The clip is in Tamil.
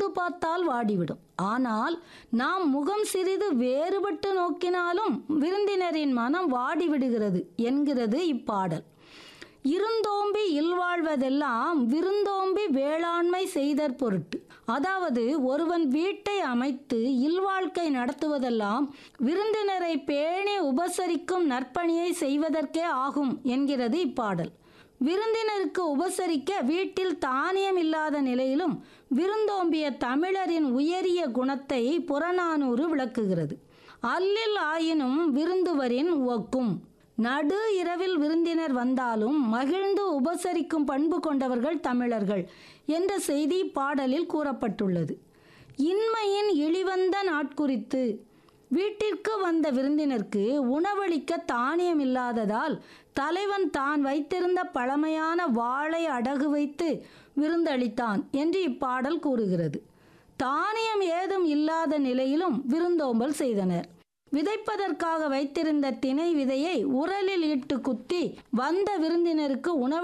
கூர்ந்து பார்த்தால் வாடிவிடும் ஆனால் நாம் முகம் சிறிது வேறுபட்டு நோக்கினாலும் விருந்தினரின் மனம் வாடிவிடுகிறது என்கிறது இப்பாடல் இருந்தோம்பி இல்வாழ்வதெல்லாம் விருந்தோம்பி வேளாண்மை செய்தற் பொருட்டு அதாவது ஒருவன் வீட்டை அமைத்து இல்வாழ்க்கை நடத்துவதெல்லாம் விருந்தினரை பேணி உபசரிக்கும் நற்பணியை செய்வதற்கே ஆகும் என்கிறது இப்பாடல் விருந்தினருக்கு உபசரிக்க வீட்டில் தானியம் இல்லாத நிலையிலும் விருந்தோம்பிய தமிழரின் உயரிய குணத்தை புறநானூறு விளக்குகிறது அல்லில் ஆயினும் விருந்துவரின் உவக்கும் நடு இரவில் விருந்தினர் வந்தாலும் மகிழ்ந்து உபசரிக்கும் பண்பு கொண்டவர்கள் தமிழர்கள் என்ற செய்தி பாடலில் கூறப்பட்டுள்ளது இன்மையின் இழிவந்த நாட்குறித்து வீட்டிற்கு வந்த விருந்தினருக்கு உணவளிக்க தானியம் இல்லாததால் தலைவன் தான் வைத்திருந்த பழமையான வாளை அடகு வைத்து விருந்தளித்தான் என்று இப்பாடல் கூறுகிறது தானியம் ஏதும் இல்லாத நிலையிலும் விருந்தோம்பல் செய்தனர் விதைப்பதற்காக வைத்திருந்த திணை விதையை உரலில் இட்டு குத்தி வந்த விருந்தினருக்கு உணவு